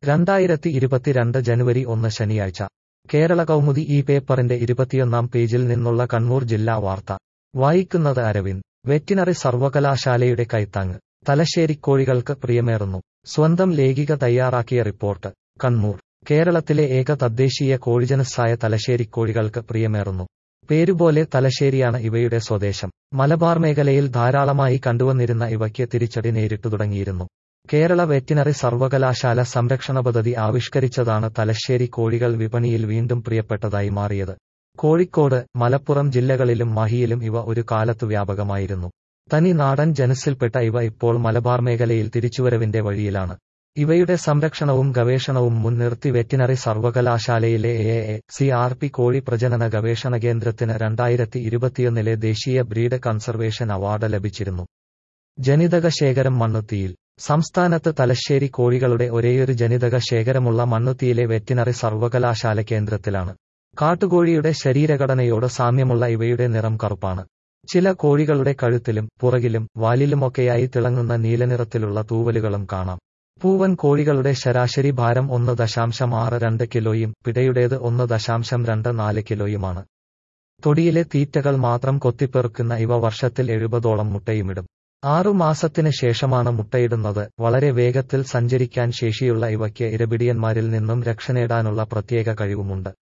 രണ്ടായിരത്തി ഇരുപത്തിരണ്ട് ജനുവരി ഒന്ന് ശനിയാഴ്ച കേരള കൗമുദി ഈ പേപ്പറിന്റെ ഇരുപത്തിയൊന്നാം പേജിൽ നിന്നുള്ള കണ്ണൂർ ജില്ലാ വാർത്ത വായിക്കുന്നത് അരവിന്ദ് വെറ്റിനറി സർവകലാശാലയുടെ കൈത്താങ്ങ് തലശ്ശേരിക്കോഴികൾക്ക് പ്രിയമേറുന്നു സ്വന്തം ലേഖിക തയ്യാറാക്കിയ റിപ്പോർട്ട് കണ്ണൂർ കേരളത്തിലെ ഏക തദ്ദേശീയ കോഴിജനസ്സായ തലശ്ശേരിക്കോഴികൾക്ക് പ്രിയമേറുന്നു പേരുപോലെ തലശ്ശേരിയാണ് ഇവയുടെ സ്വദേശം മലബാർ മേഖലയിൽ ധാരാളമായി കണ്ടുവന്നിരുന്ന ഇവയ്ക്ക് തിരിച്ചടി നേരിട്ടു തുടങ്ങിയിരുന്നു കേരള വെറ്റിനറി സർവകലാശാല സംരക്ഷണ പദ്ധതി ആവിഷ്കരിച്ചതാണ് തലശ്ശേരി കോഴികൾ വിപണിയിൽ വീണ്ടും പ്രിയപ്പെട്ടതായി മാറിയത് കോഴിക്കോട് മലപ്പുറം ജില്ലകളിലും മാഹിയിലും ഇവ ഒരു കാലത്ത് വ്യാപകമായിരുന്നു തനി നാടൻ ജനസിൽപ്പെട്ട ഇവ ഇപ്പോൾ മലബാർ മേഖലയിൽ തിരിച്ചുവരവിന്റെ വഴിയിലാണ് ഇവയുടെ സംരക്ഷണവും ഗവേഷണവും മുൻനിർത്തി വെറ്റിനറി സർവകലാശാലയിലെ A A C R P കോഴി പ്രജനന ഗവേഷണ കേന്ദ്രത്തിന് രണ്ടായിരത്തി ഇരുപത്തിയൊന്നിലെ ദേശീയ ബ്രീഡ് കൺസർവേഷൻ അവാർഡ് ലഭിച്ചിരുന്നു ജനിതക ശേഖരം മണ്ണുത്തിയിൽ സംസ്ഥാനത്ത് തലശ്ശേരി കോഴികളുടെ ഒരേയൊരു ജനിതക ശേഖരമുള്ള മണ്ണുത്തിയിലെ വെറ്റിനറി സർവകലാശാല കേന്ദ്രത്തിലാണ് കാട്ടുകോഴിയുടെ ശരീരഘടനയോട് സാമ്യമുള്ള ഇവയുടെ നിറം കറുപ്പാണ് ചില കോഴികളുടെ കഴുത്തിലും പുറകിലും വാലിലുമൊക്കെയായി തിളങ്ങുന്ന നീലനിറത്തിലുള്ള തൂവലുകളും കാണാം പൂവൻ കോഴികളുടെ ശരാശരി ഭാരം ഒന്ന് ദശാംശം ആറ് രണ്ട് കിലോയും പിടയുടേത് ഒന്ന് ദശാംശം രണ്ട് നാല് കിലോയുമാണ് തൊടിയിലെ തീറ്റകൾ മാത്രം കൊത്തിപ്പെറുക്കുന്ന ഇവ വർഷത്തിൽ എഴുപതോളം മുട്ടയുമിടും ആറു മാസത്തിന് ശേഷമാണ് മുട്ടയിടുന്നത് വളരെ വേഗത്തിൽ സഞ്ചരിക്കാൻ ശേഷിയുള്ള ഇവയ്ക്ക് ഇരപിടിയന്മാരിൽ നിന്നും രക്ഷ നേടാനുള്ള പ്രത്യേക കഴിവുമുണ്ട്